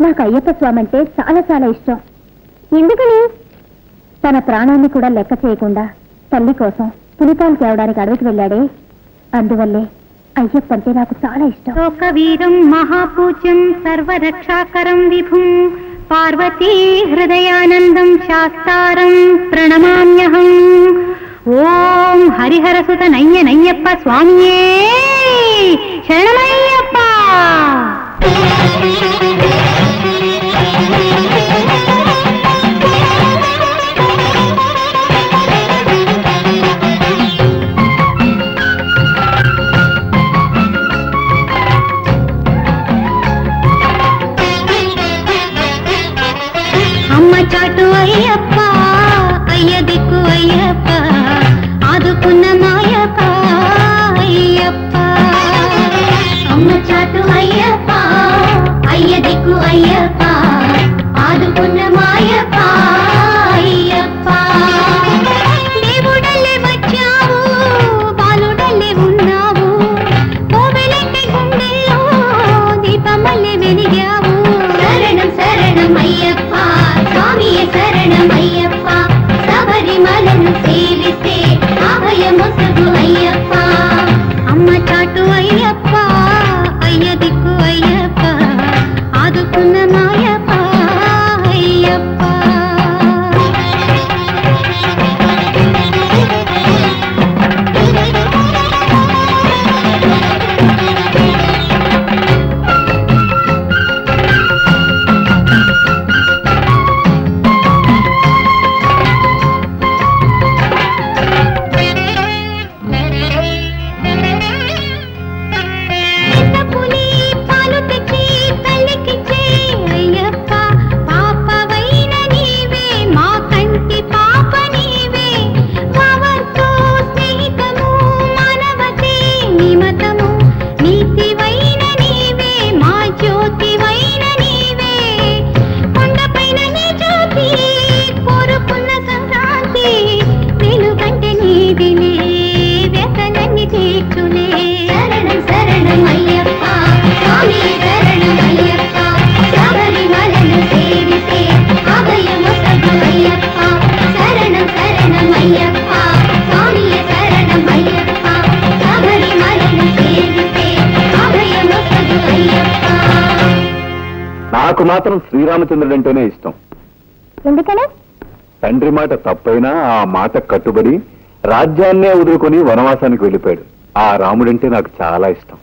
నాకు అయ్యప్ప స్వామి అంటే చాలా చాలా ఇష్టం ఎందుకని తన ప్రాణాన్ని కూడా లెక్క చేయకుండా తల్లి కోసం పులిపాలు తేవడానికి అడవికి వెళ్ళాడే అందువల్లే అయ్యప్ప అంటే నాకు చాలా ఇష్టం లోకవీరం మహాపూజ్యం సర్వరక్షాకరం విభుం పార్వతీ హృదయానందం శాస్తారం ప్రణమామ్యహం ఓం హరిహరసుత నయ్య నయ్యప్ప స్వామియే శరణమయ్యప్ప అమ్మ చాటు అయ్యప్ప అయ్య దిక్కు అయ్యప్ప ఆదుకున్న మాయప్ప అయ్యప్ప అమ్మ చాటు అయ్యప్ప అయ్య దిక్కు అయ్యప్ప ఆదుకున్న మాయప్ప అయ్యప్ప దేవుడల్లే వచ్చావు బాలుడల్లే ఉన్నావు కోవెలెట్టి గుండెల్లో దీపమల్లె వెలిగావు శరణం శరణం అయ్యప్ప స్వామియ శరణం అయ్యప్ప శబరిమలను సేవిస్తే అభయముసుగు అయ్యప్ప అమ్మ చాటు అయ్యప్ప అయ్య దిక్కు అయ్యప్ప ఆదుకున్న మాయప్ప అయ్యప్ప చిన్న పులి పాలు తెచ్చి తల్లికిచ్చే అయ్యప్ప పాపవైన నీవే మా కంటి పాప నీవే మావంతో స్నేహితము మానవతే నిమతము నీతివైన నీవే మా జ్యోతివైన నీవే కొండపైన నీ జ్యోతి కోరుకున్న సంక్రాంతి వెలుగంటే నీదిలే వ్యసనన్ని తీర్చులే శరణం శరణం అయ్యప్ప స్వామి శరణం అయ్యప్ప శబరిమలను సేవితే అభయమొసగు అయ్యప్ప శరణం శరణం అయ్యప్ప స్వామి శరణం అయ్యప్ప శబరిమలను సేవితే అభయమొసగు అయ్యప్ప నాకు మాత్రం శ్రీరామచంద్రుడు అంటేనే ఇష్టం ఎందుకని తండ్రి మాట తప్పైనా ఆ మాట కట్టుబడి రాజ్యాన్నే వదులుకొని వనవాసానికి వెళ్ళిపోయాడు ఆ రాముడంటే నాకు చాలా ఇష్టం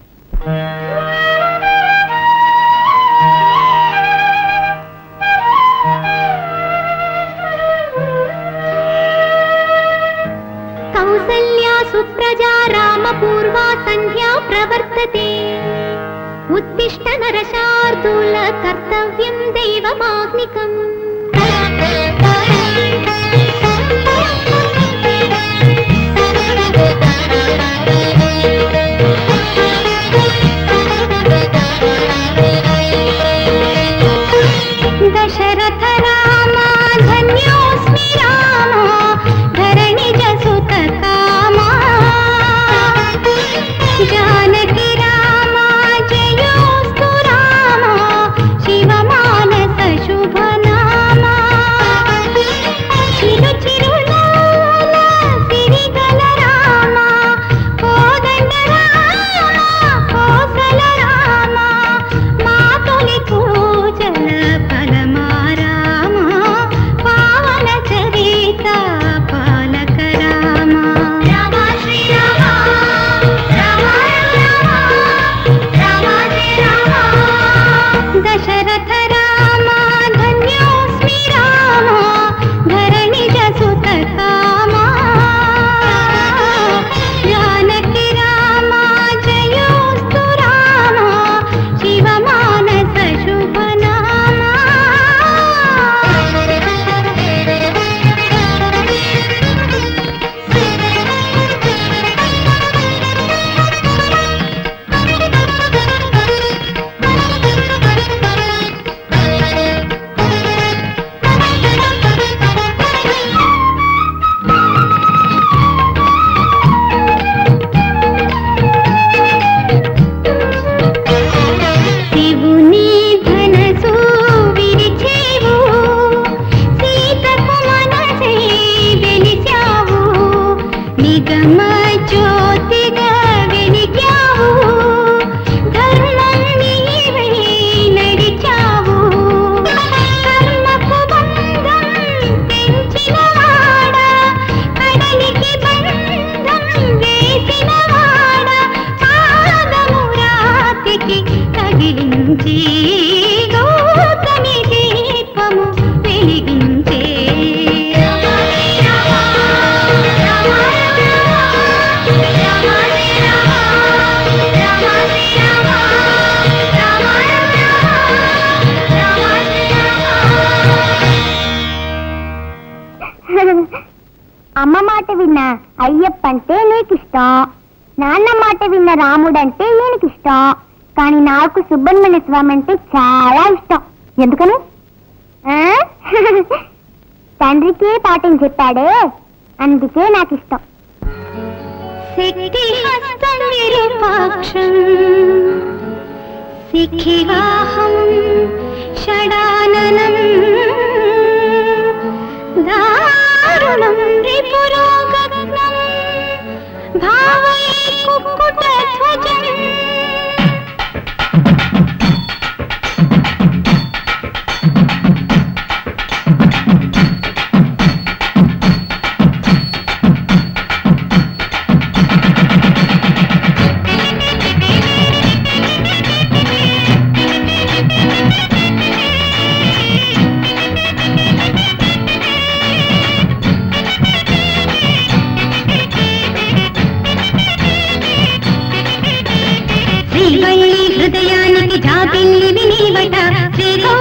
కౌసల్యా సుప్రజా రామపూర్వా సంధ్యా ప్రవర్తతే ఉత్తిష్ట నరశార్దూల కర్తవ్యం దైవమాగ్నికం దశరథ రామ ధన్యోస్మి రామ ధరణిజ సుత కామా జానకి రామ జయోస్తు రామ శివ మానస శుభనా అమ్మ మాట విన్న అయ్యప్ప అంటే నీకిష్టం నాన్న మాట విన్న రాముడంటే ఈయనకిష్టం కానీ నాకు సుబ్రహ్మణ్య స్వామి అంటే చాలా ఇష్టం ఎందుకని ఆ? తండ్రికి పాఠం చెప్పాడే అందుకే నాకు ఇష్టం సిద్ధిహస్తం విరూపాక్షం సిఖివాహం షడాననం దారుణం రిపురోగగ్నం భావయే కుక్కుటధ్వజం శ్రీవల్లి హృదయానికి జాబిల్లి వినీవట శ్రీ